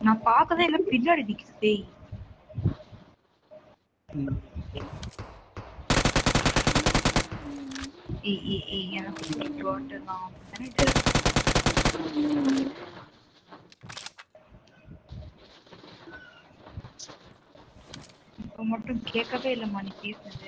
நான் பார்க்கவே இல்ல பின்னாடி நிக்குது பேய் ஏய் ஏய் ஏய் எனக்கு போட்டுலாம் இப்ப மட்டும் கேட்கவே இல்லம்மா நீ பேசுனது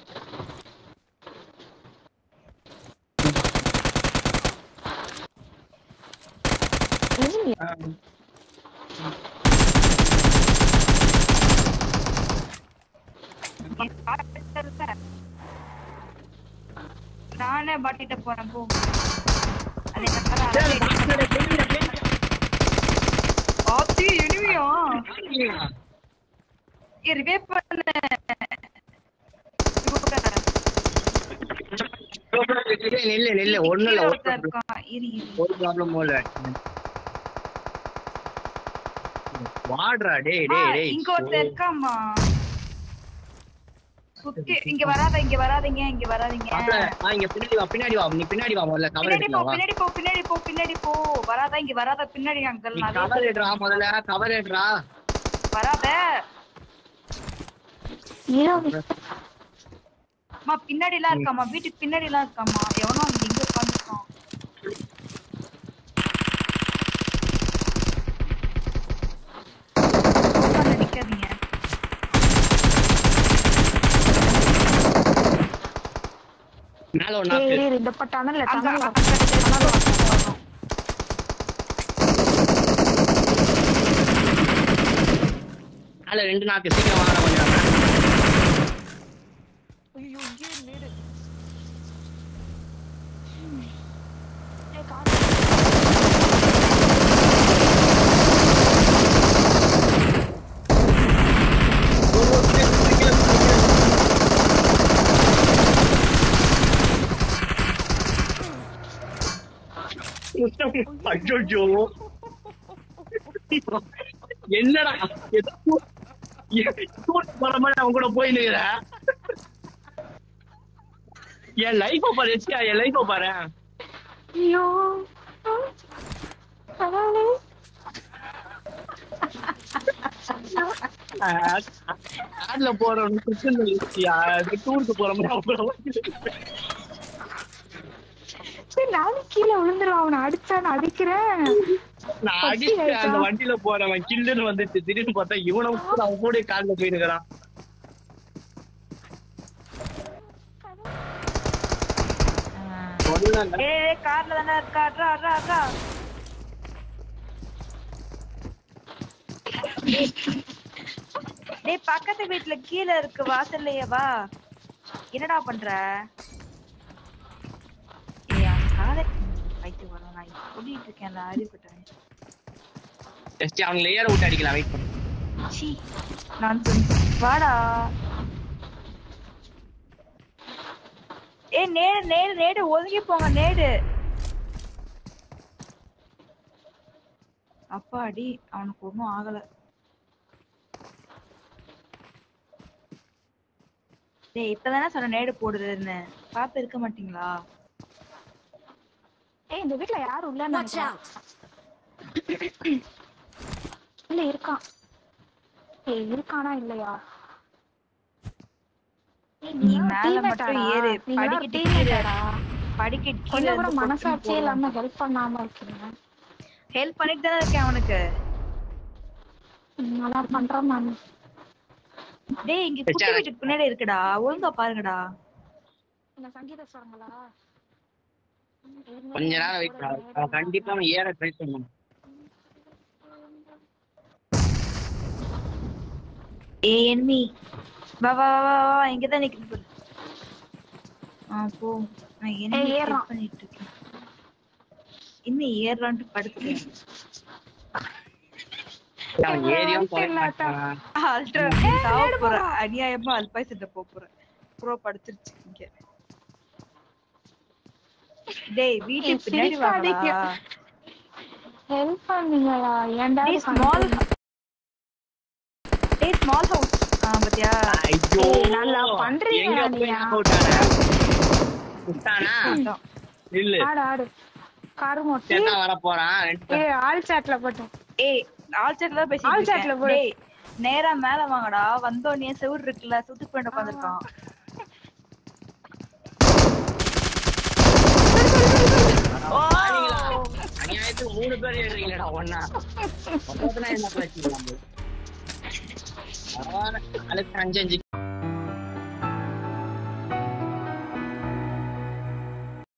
நானே பாட்டிட்ட போறேன் போ அது ஆத்தி எனிமியா ஏ ரிவே பண்ண நெல்லு நெல்லு ஒண்ணும் இல்ல ஒரு problem. இருக்கான் இரு இரு ஒரு ப்ராப்ளமும் இல்ல வாடுறா டேய் ஆ, டேய் டேய் இங்க ஒருத்தர் இருக்காமா சுத்தி இங்க வராத இங்க வராதீங்க இங்க வராதீங்க மாப்ள, ஆ, இங்க பின்னாடி வா பின்னாடி வா நீ பின்னாடி வா முதல்ல கவர் பின்னாடி போ எடுக்கலாம் வா பின்னாடி போ பின்னாடி போ பின்னாடி போ வராத இங்க வராத பின்னாடி அங்கிள் நீ நான் கவர் எடுறா முதல்ல கவர் எடுறா வராத அம்மா பின்னாடி எல்லாம் இருக்காமா வீட்டுக்கு பின்னாடி எல்லாம் இருக்காமா எவனோ அங்க இங்க உட்காந்துருக்கான் நிக்காதீங்க மேல ஒரு நாக்கு இந்த பட்டானல அங்க டனல் அங்க மேல ரெண்டு நாக்கு சீக்கிரம் வாங்க கொஞ்சம் ஐயோ இங்கே நேடு ஏய் கார் அச்சோ என்னடா ஏதோ போற மாதிரி அவன் கூட போய் நிக்கிற என் லைஃப பாரு எஸ்கா என் லைஃப பாரு ஐயோ பரவாயில்லை கார்ல போறவன் பிரச்சனை இல்லையா டூருக்கு போற மாதிரி அவன் கூட போய் சரி நானும் கீழே விழுந்துரும் அவனை அடிச்சா நான் அடிக்கிறேன் நான் பசி அடிச்சு ஆயிட்டா? அந்த வண்டியில போறவன் கில்லுன்னு வந்துச்சு திடீர்னு பார்த்தா இவனும் கூட அவன் கூட கார்ல போயிருக்கிறான் சொல்லல ஏய் கார்ல தானே இருக்கா அட்ரா அட்ரா அட்ரா டேய் பக்கத்து வீட்ல கீழ இருக்கு வாசல்லையே வா என்னடா பண்ற ஏய் அவன் காதை வைத்து வர நான் சொல்லிட்டு இருக்கேன்ல அறிவிட்டேன் ஜஸ்ட் அவங்க லேயர் விட்டு அடிக்கலாம் வெயிட் பண்ணு சீ நான் வாடா ஏய் நேடு நேடு நேடு ஒதுங்கி போங்க நேடு அப்பாடி அவனுக்கு ஒண்ணும் ஆகல டேய் இப்பதானே சொன்ன நேடு போடுறதுன்னு பாத்து இருக்க மாட்டீங்களா ஏய் இந்த வீட்ல யாரும் இல்ல Watch out! இல்ல இருக்கான் ஏய் இருக்கானா இல்லையா ஏய், நீ நீ மேல மட்டும் ஏறு, படிக்கட்டு கீழே. படிக்கட்டு கீழ கொஞ்சம் கூட இருந்து மனசாட்சியே இல்லாம ஹெல்ப் பண்ணாம இருக்கீங்க ஹெல்ப் பண்ணிட்டு தானே இருக்கேன் அவனுக்கு ம், நல்லா பண்றேன் நான் டேய் இங்க குட்டி சரி. வீட்டுக்கு பின்னாடி இருக்குடா ஒழுங்கா பாருங்கடா இந்த சங்கீத ஸ்வரங்களா கொஞ்ச நேரம் வெயிட் பண்ணு அவன் கண்டிப்பா அவன் ஏற ட்ரை பண்ணுவான் ஏய் enemy வா வா வா வா வா இங்க தான் நிக்குது பாரு ஆ போ நான் enemy ஏய், check ஏறுறான். பண்ணிட்டு இருக்கேன் இன்னும் ஏறலான்ட்டு படுத்து அவன் ஏரியும் போக மாட்டான் அல்ட்ரா சாவ போறேன் அநியாயமா அல்பாய் சட்டை போக போறேன் ப்ரோ படுத்துருச்சு இங்க டேய் வீட்டுக்கு பின்னாடி வாடா ஹெல்ப் பண்ணீங்களா ஏன்டா டேய் ஸ்மால் டேய் ஸ்மால் ஹவுஸ் ஆ பாத்தியா ஐயோ ஏய், நல்லா பண்றீங்க எங்க போய் நீயா? knock out ஆன? விட்டானா அதான். இல்ல ஆடு ஆடு காரு மோட்டி சேர்ந்தா வர போறான் ரெண்டு ஏய் ஆல் சாட்ல போட்டேன் ஏய் ஆல் சாட்ல All பேசிட்டு chat ல இருக்கேன். போடு. டேய் நேரா மேல வாங்கடா வந்தோடனே செவுரு இருக்குல்ல சுத்தி பண்ண உட்காந்துருக்கான் பாருங்களா? அநியாயத்துக்கு மூணு பேர் ஏறுறீங்களேடா ஒண்ணா மொத்தத்துல என்ன பிரச்சனை பரவாயில்ல நாளைக்கு அஞ்சு அஞ்சு